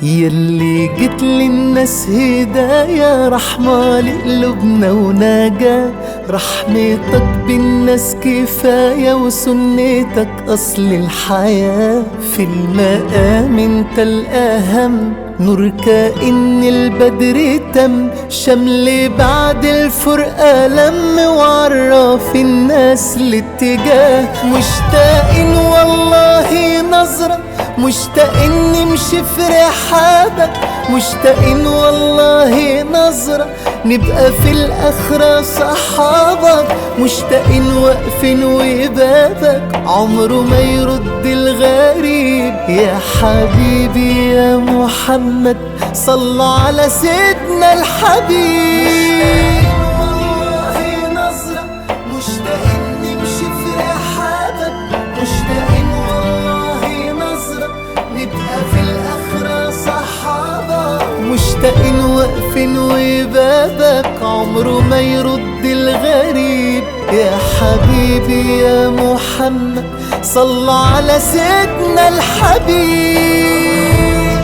يلي جيت للناس هدايا رحمة لقلوبنا ونجاة رحمتك بالناس كفاية وسنتك أصل الحياة في المقام انت الأهم نور كأن البدر تم شمل بعد الفرقة لم وعرف الناس الاتجاه مشتاقين والله نظرة مشتاقين نمشي في رحابك مشتاقين والله نظرة نبقى في الآخرة صحابك مشتاقين واقفين وبابك عمره ما يرد الغريب يا حبيبي يا محمد صلوا على سيدنا الحبيب والله نظرة مشتاقين نمشي في رحابك مشتاقين والله نظرة نبقى في الآخرة صحابة مشتاقين واقفين وبابك عمره ما يرد الغريب يا حبيبي يا محمد صلوا على سيدنا الحبيب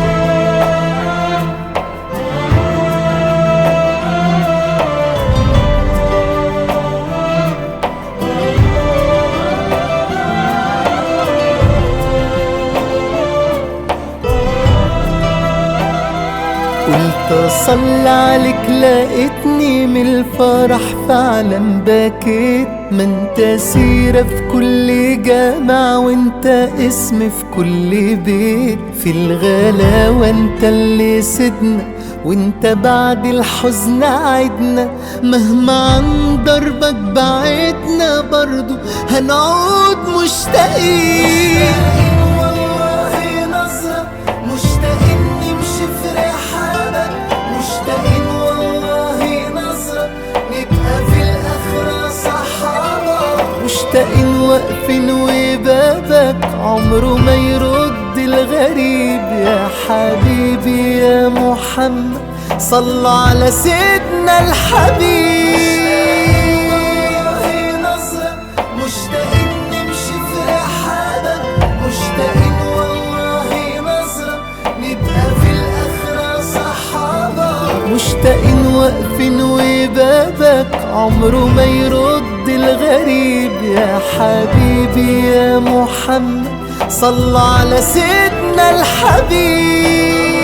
قلت اصلي عليك لقيتني من الفرح فعلا بكيت ما انت سيرة في كل جامع وانت اسم في كل بيت في الغلاوة انت اللي سيدنا وانت بعد الحزن عدنا مهما عن دربك بعدنا برضو هنعود مشتاقين والله نظرة مشتاقين نمشي في رحابك مشتاقين والله نظرة نبقى في الآخرة صحابة مشتاقين واقفين وبابك عمره ما يرد الغريب يا حبيبي يا محمد صلوا على سيدنا الحبيب نظرة مشتاقين نمشي في رحابك مشتاقين والله نظرة نبقى في الآخرة صحابة مشتاقين واقفين وبابك عمره ما يرد الغريب يا حبيبي يا محمد صلوا على سيدنا الحبيب